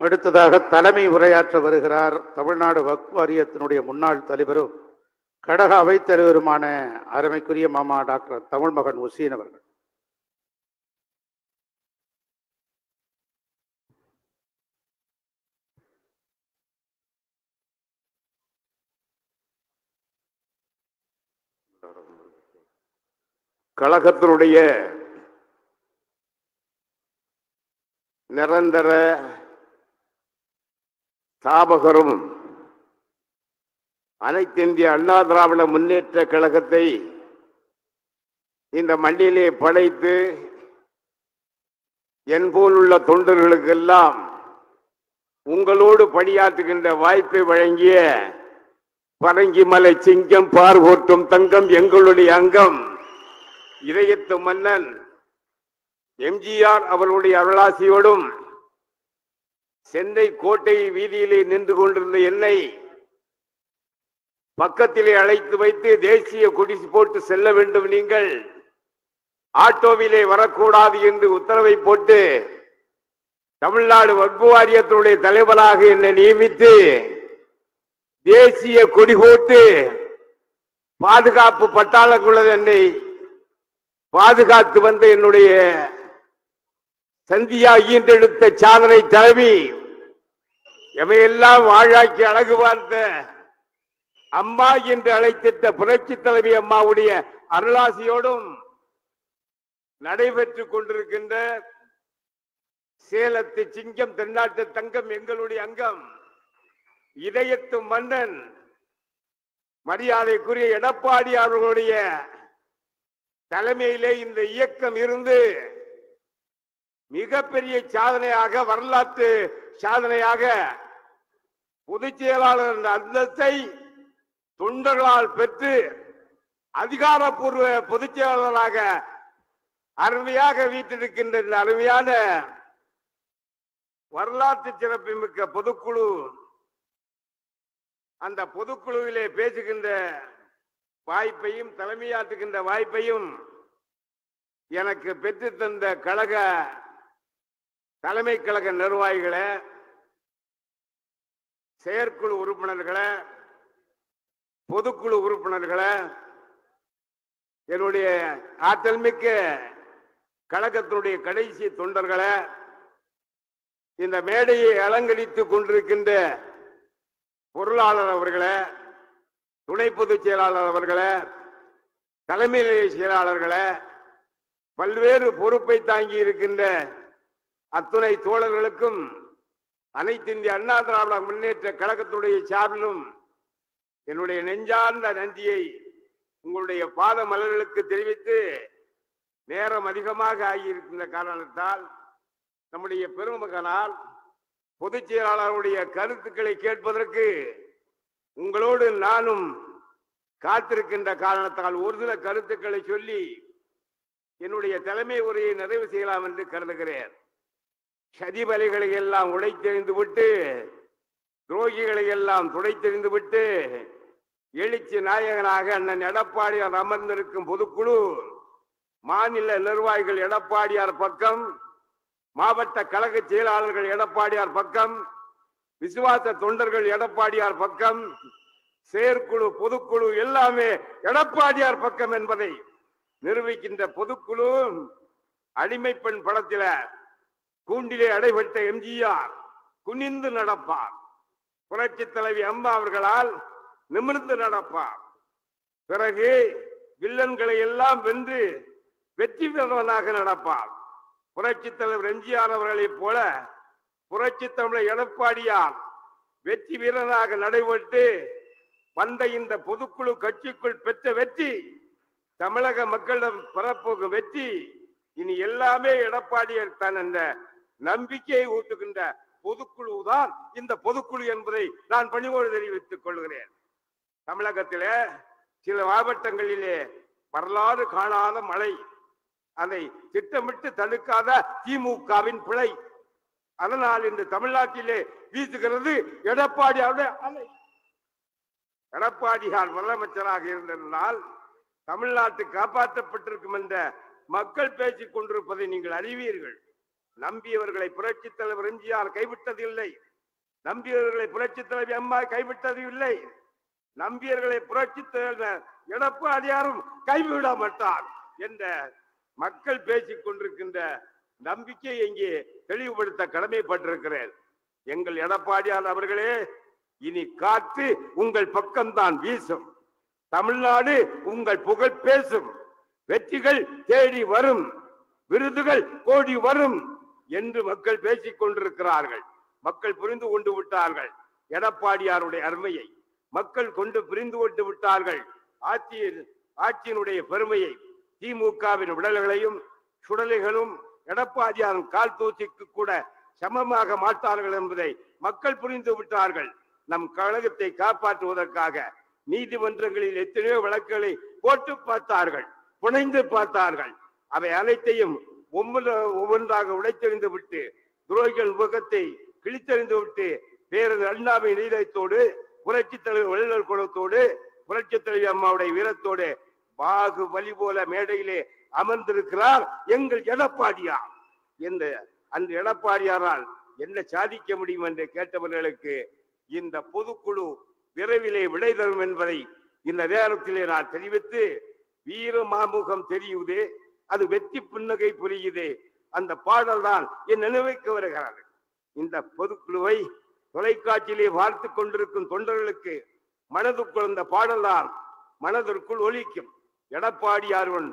அடுத்ததாக தலைமை உரையாற்ற வருகிறார் தமிழ்நாடு வக்ஃப் வாரியத்தினுடைய முன்னாள் தலைவரும் கடக அவைத் தலைவருமான அருமைக்குரிய மாமா டாக்டர் தமிழ்மகன் உசீன் அவர்கள் கழகத்தினுடைய நிரந்தர ஸ்தாபகரும் அனைத்திந்திய அண்ணா திராவிட முன்னேற்ற கழகத்தை இந்த மண்ணிலே படைத்து என் போலுள்ள தொண்டர்களுக்கெல்லாம் உங்களோடு பணியாற்றுகின்ற வாய்ப்பை வழங்கிய பரங்கிமலை சிங்கம் பார்வோட்டும் தங்கம் எங்களுடைய அங்கம் இதயத்து மன்னன் எம்ஜிஆர் அவர்களுடைய அருளாசியோடும் சென்னை கோட்டை வீதியிலே நின்று கொண்டிருந்த என்னை பக்கத்திலே அழைத்து வைத்து தேசிய கொடி போட்டு செல்ல வேண்டும் நீங்கள் ஆட்டோவிலே வரக்கூடாது என்று உத்தரவை போட்டு தமிழ்நாடு வக்பு வாரியத்தினுடைய தலைவராக என்னை நியமித்து தேசிய கொடி போட்டு பாதுகாப்பு பட்டாளக்குள்ள என்னை பாதுகாத்து வந்த என்னுடைய சந்தியா ஈன்றெடுத்த சாதனை தலைவி எவையெல்லாம் வாழாக்கி அழகு பார்த்த அம்மா என்று அழைத்திட்ட புரட்சி தலைவி அம்மாவுடைய அருளாசியோடும் நடைபெற்றுக் கொண்டிருக்கின்ற சேலத்து சிங்கம் தென்னாட்டு தங்கம் எங்களுடைய அங்கம் இதயத்து மன்னன் மரியாதைக்குரிய எடப்பாடி அவர்களுடைய தலைமையிலே இந்த இயக்கம் இருந்து மிகப்பெரிய சாதனையாக வரலாற்று சாதனையாக பொதுச் செயலாளர் என்ற அந்தஸ்தை தொண்டர்களால் பெற்று அதிகாரப்பூர்வ பொதுச் செயலாளராக அருமையாக வீட்டிருக்கின்ற இந்த அருமையான வரலாற்று சிறப்புமிக்க பொதுக்குழு அந்த பொதுக்குழுவிலே பேசுகின்ற வாய்ப்பையும் தலைமையாற்றுகின்ற வாய்ப்பையும் எனக்கு பெற்று தந்த கழக தலைமை கழக நிர்வாகிகளை செயற்குழு உறுப்பினர்களை பொதுக்குழு உறுப்பினர்களை என்னுடைய ஆற்றல் மிக்க கழகத்தினுடைய கடைசி தொண்டர்களை இந்த மேடையை அலங்கரித்துக் கொண்டிருக்கின்ற பொருளாளர் அவர்களை துணை பொதுச் செயலாளர் அவர்களை தலைமை நிலைய செயலாளர்களை பல்வேறு பொறுப்பை தாங்கி இருக்கின்ற அத்துணை தோழர்களுக்கும் அனைத்து இந்திய அண்ணா திராவிட முன்னேற்ற கழகத்துடைய சார்பிலும் என்னுடைய நெஞ்சார்ந்த நன்றியை உங்களுடைய பாத மலர்களுக்கு தெரிவித்து நேரம் அதிகமாக ஆகியிருக்கின்ற காரணத்தால் நம்முடைய பெருமகனால் பொதுச் செயலாளருடைய கருத்துக்களை கேட்பதற்கு உங்களோடு நானும் காத்திருக்கின்ற காரணத்தால் ஒரு சில கருத்துக்களை சொல்லி என்னுடைய தலைமை உரையை நிறைவு செய்யலாம் என்று கருதுகிறேன் சதிபலிகளை எல்லாம் உடைத்தெறிந்து விட்டு துரோகிகளை எல்லாம் துடைத்தெறிந்து விட்டு எழுச்சி நாயகனாக அண்ணன் எடப்பாடியார் அமர்ந்திருக்கும் பொதுக்குழு மாநில நிர்வாகிகள் எடப்பாடியார் பக்கம் மாவட்ட கழக செயலாளர்கள் எடப்பாடியார் பக்கம் விசுவாச தொண்டர்கள் எடப்பாடியார் பக்கம் செயற்குழு பொதுக்குழு எல்லாமே எடப்பாடியார் பக்கம் என்பதை நிரூபிக்கின்ற பொதுக்குழு அடிமை பெண் படத்தில கூண்டிலே அடைபட்ட எம்ஜிஆர் குனிந்து நடப்பார் புரட்சி தலைவி அம்மா அவர்களால் நிமிர்ந்து நடப்பார் பிறகு வில்லன்களை எல்லாம் வென்று வெற்றி பெறுவனாக நடப்பார் புரட்சி தலைவர் எம்ஜிஆர் அவர்களைப் போல புரட்சி தமிழர் எடப்பாடியார் வெற்றி வீரனாக நடைபெற்று வந்த இந்த பொதுக்குழு கட்சிக்குள் பெற்ற வெற்றி தமிழக மக்களிடம் பெறப்போகும் வெற்றி இனி எல்லாமே எடப்பாடியார் தான் என்ற நம்பிக்கையை ஊட்டுகின்ற பொதுக்குழு தான் இந்த பொதுக்குழு என்பதை நான் பணிவோடு தெரிவித்துக் கொள்கிறேன் தமிழகத்திலே சில மாவட்டங்களிலே வரலாறு காணாத மழை அதை திட்டமிட்டு தடுக்காத திமுகவின் பிழை அதனால் இன்று தமிழ்நாட்டிலே வீசுகிறது எடப்பாடியாருடைய அலை எடப்பாடியார் முதலமைச்சராக இருந்ததனால் தமிழ்நாட்டு காப்பாற்றப்பட்டிருக்கும் என்ற மக்கள் பேசிக் கொண்டிருப்பதை நீங்கள் அறிவீர்கள் நம்பியவர்களை புரட்சி தலைவர் எம்ஜிஆர் கைவிட்டதில்லை நம்பியவர்களை புரட்சி தலைவி அம்மா கைவிட்டது இல்லை நம்பியவர்களை புரட்சி தலைவர் எடப்பாடியாரும் கைவிட மாட்டார் என்ற மக்கள் பேசிக் கொண்டிருக்கின்ற நம்பிக்கை இங்கே தெளிவுபடுத்த கடமைப்பட்டிருக்கிறேன் எங்கள் எடப்பாடியார் அவர்களே இனி காற்று உங்கள் பக்கம்தான் வீசும் தமிழ்நாடு உங்கள் புகழ் பேசும் வெற்றிகள் தேடி வரும் விருதுகள் கோடி வரும் என்று மக்கள் பேசிக் கொண்டிருக்கிறார்கள் மக்கள் புரிந்து கொண்டு விட்டார்கள் எடப்பாடியாருடைய அருமையை மக்கள் கொண்டு புரிந்து கொண்டு விட்டார்கள் ஆட்சியின் ஆட்சியினுடைய பெருமையை திமுகவின் விடல்களையும் சுடலைகளும் எடப்பாடியாரின் கால் தூசிக்கு கூட சமமாக மாட்டார்கள் என்பதை மக்கள் புரிந்து விட்டார்கள் நம் கழகத்தை காப்பாற்றுவதற்காக நீதிமன்றங்களில் எத்தனையோ வழக்குகளை போட்டு பார்த்தார்கள் புனைந்து பார்த்தார்கள் அவை அனைத்தையும் ஒவ்வொரு ஒவ்வொன்றாக உடைத்தெறிந்து விட்டு துரோகிகள் முகத்தை கிழித்தெறிந்து விட்டு பேரது அண்ணாவின் நீதத்தோடு புரட்சி தலைவர் வள்ளல் குலத்தோடு புரட்சி தலைவி அம்மாவுடைய வீரத்தோடு பாகு வலி போல மேடையிலே அமர்ந்திருக்கிறார் எங்கள் எடப்பாடியார் இந்த அந்த எடப்பாடியாரால் என்ன சாதிக்க முடியும் என்று கேட்டவர்களுக்கு இந்த பொதுக்குழு விரைவிலே விடை தரும் என்பதை இந்த நேரத்திலே நான் தெரிவித்து வீர மாமுகம் தெரியுது அது வெற்றி புன்னகை புரியுது அந்த பாடல் தான் என் நினைவுக்கு வருகிறது இந்த பொதுக்குழுவை தொலைக்காட்சியிலே பார்த்து கொண்டிருக்கும் தொண்டர்களுக்கு மனதுக்குள் அந்த பாடல் தான் மனதிற்குள் ஒலிக்கும் எடப்பாடியார்வன்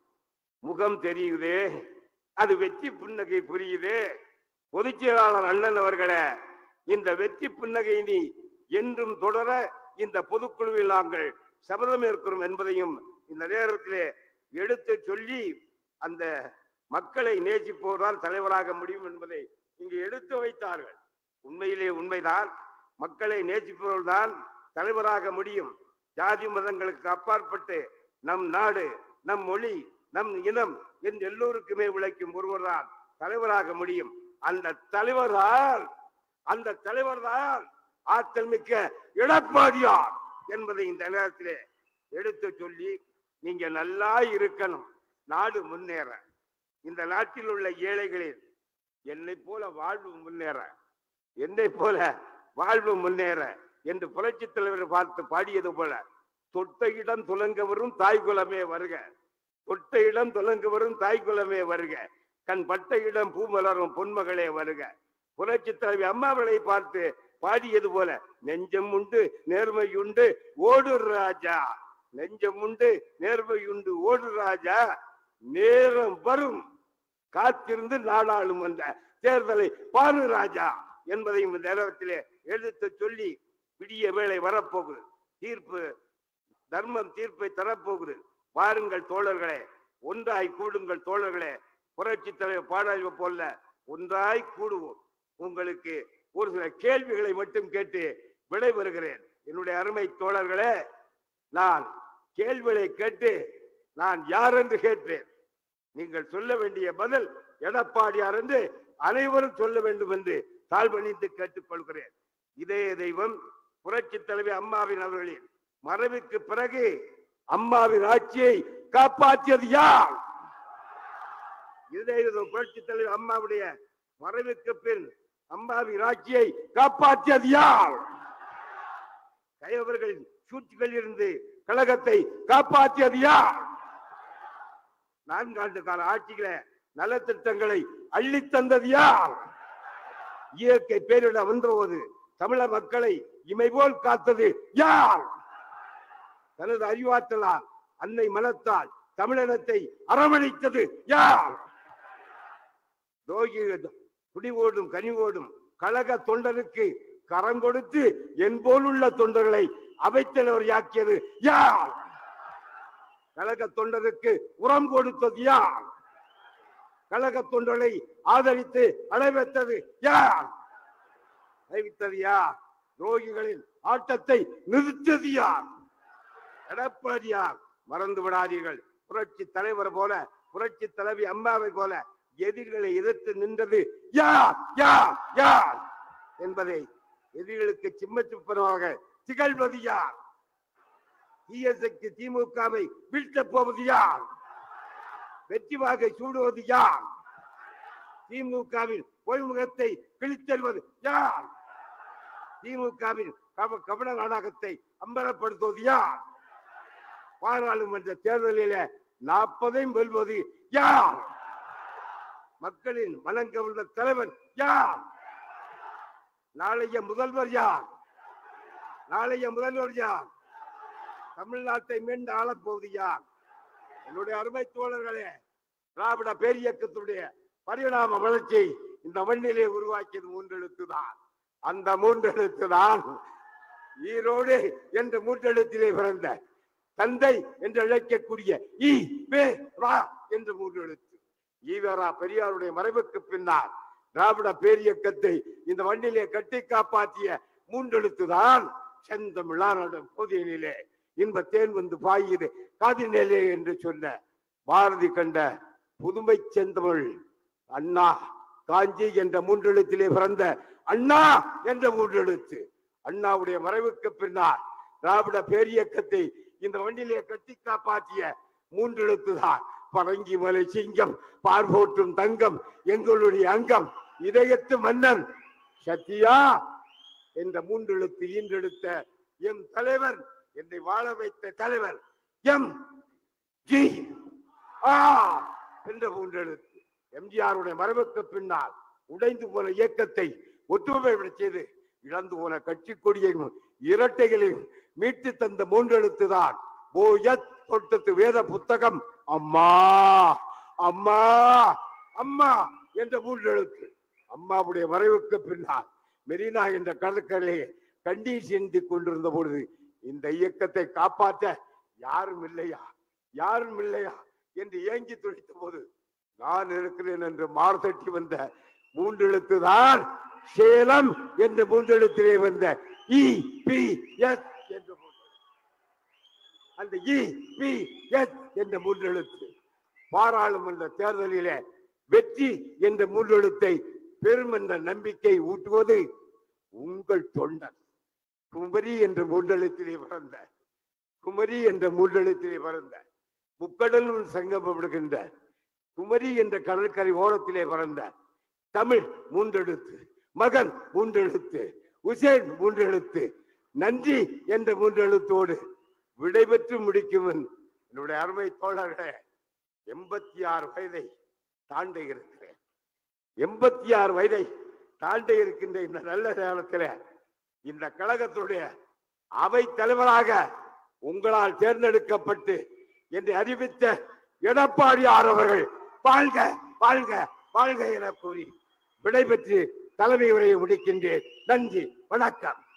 முகம் தெரியுதே அது வெற்றி புன்னகை புரியுதே பொதுச் செயலாளர் அண்ணன் அவர்களே இந்த வெற்றி புன்னகை நீ என்றும் தொடர இந்த பொதுக்குழுவில் நாங்கள் சபதம் ஏற்கிறோம் என்பதையும் இந்த நேரத்திலே எடுத்து சொல்லி அந்த மக்களை நேசிப்போர்தான் தலைவராக முடியும் என்பதை இங்கு எடுத்து வைத்தார்கள் உண்மையிலே உண்மைதான் மக்களை நேசிப்பவர்தான் தலைவராக முடியும் ஜாதி மதங்களுக்கு அப்பாற்பட்டு நம் நாடு நம் மொழி நம் இனம் என்று எல்லோருக்குமே உழைக்கும் ஒருவர்தான் தலைவராக முடியும் அந்த தலைவர்தான் அந்த தலைவர்தான் ஆற்றல் மிக்க எடப்பாடியார் என்பதை இந்த நேரத்திலே எடுத்து சொல்லி நீங்க நல்லா இருக்கணும் நாடு முன்னேற இந்த நாட்டில் உள்ள ஏழைகளில் என்னை போல வாழ்வு முன்னேற என்னை போல வாழ்வு முன்னேற என்று புரட்சி தலைவர் பார்த்து பாடியது போல தொட்ட இடம் துலங்க வரும் தாய் குலமே வருக தொட்ட இடம் துலங்க வரும் தாய் குலமே வருக கண் பட்ட இடம் பூமலரும் பொன்மகளே வருக புரட்சி தலைவி அம்மாவளை பார்த்து பாடியது போல நெஞ்சம் உண்டு நேர்மை உண்டு ஓடு ராஜா நெஞ்சம் உண்டு நேர்மை உண்டு ஓடு ராஜா நேரம் வரும் காத்திருந்து நாடாளும் என்ற தேர்தலை பாரு ராஜா என்பதை இந்த நேரத்திலே எடுத்து சொல்லி விடிய வேளை வரப்போகுது தீர்ப்பு தர்மம் தீர்ப்பை தரப்போகுது பாருங்கள் தோழர்களே ஒன்றாய் கூடுங்கள் தோழர்களே புரட்சி தலைவர் பாடாய்வு போல ஒன்றாய் கூடுவோம் உங்களுக்கு ஒரு சில கேள்விகளை மட்டும் கேட்டு விடைபெறுகிறேன் என்னுடைய அருமை தோழர்களே நான் கேள்விகளை கேட்டு நான் யார் என்று கேட்பேன் நீங்கள் சொல்ல வேண்டிய பதில் எடப்பாடியார் என்று அனைவரும் சொல்ல வேண்டும் என்று தாழ்வணிந்து கேட்டுக்கொள்கிறேன் இதே தெய்வம் புரட்சி தலைவி அம்மாவின் அவர்களின் மறைவுக்கு பிறகு அம்மாவின் ஆட்சியை காப்பாற்றியது யார் இதே தெய்வம் புரட்சி தலைவி அம்மாவுடைய மறைவுக்கு பின் அம்மாவின் ஆட்சியை காப்பாற்றியது யார் கையவர்களின் சூழ்ச்சிகளில் இருந்து கழகத்தை காப்பாற்றியது யார் நான்காண்டு கால ஆட்சிகள நலத்திட்டங்களை அள்ளி தந்தது யார் இயற்கை பேரிட வந்தபோது தமிழக மக்களை இமை போல் காத்தது யார் தனது அறிவாற்றலால் அன்னை மனத்தால் தமிழினத்தை அரவணைத்தது யார் துரோகி குடிவோடும் கனிவோடும் கழக தொண்டருக்கு கரம் கொடுத்து என் போலுள்ள தொண்டர்களை அவைத்தலைவர் யாக்கியது யார் கழக தொண்டருக்கு உரம் கொடுத்தது யார் கழக தொண்டரை ஆதரித்து அடைவத்தது யார் அறிவித்தது யார் துரோகிகளின் ஆட்டத்தை நிறுத்தது யார் எடப்பாடியார் மறந்து விடாதீர்கள் புரட்சி தலைவர் போல புரட்சி தலைவி அம்மாவை போல எதிரிகளை எதிர்த்து நின்றது யார் யார் யார் என்பதை எதிரிகளுக்கு சிம்ம சிப்பனமாக திகழ்வது யார் தீயசக்தி திமுகவை வீழ்த்தப் போவது யார் வெற்றி வாகை சூடுவது யார் திமுகவின் பொய்முகத்தை கிழித்தெறிவது யார் திமுகவின் கப கபட நாடகத்தை அம்பலப்படுத்துவது யார் பாராளுமன்ற தேர்தலில நாற்பதையும் வெல்வது யார் மக்களின் மனம் கவர்ந்த தலைவன் யார் நாளைய முதல்வர் யார் நாளைய முதல்வர் யார் தமிழ்நாட்டை மீண்டு ஆளப்போவது யார் என்னுடைய அருமை தோழர்களே திராவிட பேரியக்கத்துடைய பரிணாம வளர்ச்சி இந்த மண்ணிலே உருவாக்கியது மூன்றெழுத்து தான் அந்த மூன்றெழுத்து தான் ஈரோடு என்ற மூன்றெழுத்திலே பிறந்த தந்தை என்று அழைக்கக்கூடிய ஈ வே ரா என்ற மூன்றெழுத்து ஈவரா பெரியாருடைய மறைவுக்கு பின்னால் திராவிட பேரியக்கத்தை இந்த மண்ணிலே கட்டி காப்பாற்றிய மூன்றெழுத்து தான் செந்தமிழான போதியினிலே இன்ப தேன் வந்து பாயுது காதினிலே என்று சொன்ன பாரதி கண்ட புதுமை செந்தமிழ் அண்ணா காஞ்சி என்ற மூன்றெழுத்திலே பிறந்த அண்ணா என்ற மூன்றெழுத்து அண்ணாவுடைய மறைவுக்கு பின்னால் திராவிட பேரியக்கத்தை இந்த மண்ணிலே கட்டி காப்பாற்றிய மூன்றெழுத்து தான் பரங்கி மலை சிங்கம் பார்போற்றும் தங்கம் எங்களுடைய அங்கம் இதயத்து மன்னன் சத்தியா என்ற மூன்றெழுத்து ஈன்றெடுத்த எம் தலைவர் என்னை வாழ வைத்த தலைவர் எம் ஜி ஆ என்ற மூன்றெழுத்து எம்ஜிஆருடைய மறைவுக்கு பின்னால் உடைந்து போன இயக்கத்தை ஒற்றுமை செய்து இழந்து போன கட்சி கொடியையும் இரட்டைகளையும் மீட்டு தந்த மூன்றெழுத்து தான் போயத் தொட்டத்து வேத புத்தகம் அம்மா அம்மா அம்மா என்ற மூன்றெழுத்து அம்மாவுடைய மறைவுக்கு பின்னால் மெரினா என்ற கடற்கரையை கண்ணீர் சிந்தி கொண்டிருந்த பொழுது இந்த இயக்கத்தை காப்பாற்ற யாரும் இல்லையா யாரும் இல்லையா என்று ஏங்கி துடித்த போது நான் இருக்கிறேன் என்று மார்தட்டி வந்த மூன்றெழுத்து தான் சேலம் என்ற மூன்றெழுத்திலே வந்த இ பி எஸ் என்ற மூன்றெழுத்து. அந்த இ பி எஸ் என்ற மூன்றெழுத்து பாராளுமன்ற தேர்தலிலே வெற்றி என்ற மூன்றெழுத்தை பெறும் என்ற நம்பிக்கை ஊட்டுவது உங்கள் தொண்டன் குமரி என்ற மூன்றெழுத்திலே பிறந்த குமரி என்ற மூன்றெழுத்திலே பிறந்த முக்கடலும் சங்கமப்படுகின்ற குமரி என்ற கடற்கரை ஓரத்திலே பிறந்த தமிழ் மூன்றெழுத்து மகன் மூன்றெழுத்து உசேன் மூன்றெழுத்து நன்றி என்ற மூன்றெழுத்தோடு விடைபெற்று முடிக்கும் என்னுடைய அருமை தோழர்களே எண்பத்தி ஆறு வயதை தாண்ட இருக்கிறேன் எண்பத்தி ஆறு வயதை தாண்ட இருக்கின்ற இந்த நல்ல நேரத்தில் இந்த கழகத்துடைய அவை தலைவராக உங்களால் தேர்ந்தெடுக்கப்பட்டு என்று அறிவித்த எடப்பாடியார் அவர்கள் வாழ்க வாழ்க வாழ்க என கூறி விடைபெற்று தலைமை உரையை முடிக்கின்றேன் நன்றி வணக்கம்